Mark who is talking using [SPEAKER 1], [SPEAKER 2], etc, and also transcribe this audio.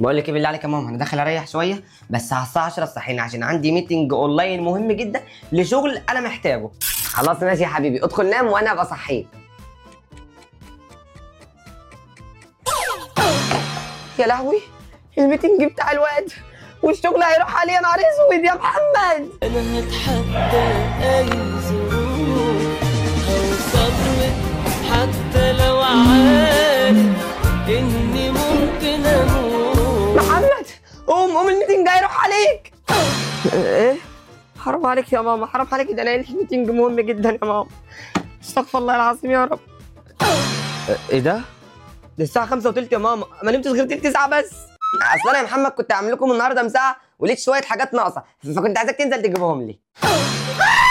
[SPEAKER 1] بقول لك ايه بالله عليك يا ماما انا داخل اريح شويه بس على الساعه 10 صحيني عشان عندي ميتنج اونلاين مهم جدا لشغل انا محتاجه خلاص ماشي يا حبيبي ادخل نام وانا ابقى صحيك يا لهوي الميتنج بتاع الواد والشغل هيروح عليه يا نهار اسود يا محمد
[SPEAKER 2] انا هتحدى اي ظروف هوصل حتى لو عارف اني ممكن اموت
[SPEAKER 1] محمد قوم قوم الميتنج هيروح عليك ايه حرام عليك يا ماما حرام عليك ده انا لي ميتنج مهم جدا يا ماما استغفر الله العظيم يا رب ايه ده؟ ده الساعة خمسة وتلت يا ماما ما نمتش غير تلت ساعة بس اصل انا يا محمد كنت هعمل لكم النهارده مساعة ولقيت شوية حاجات ناقصة فكنت عايزك تنزل تجيبهم لي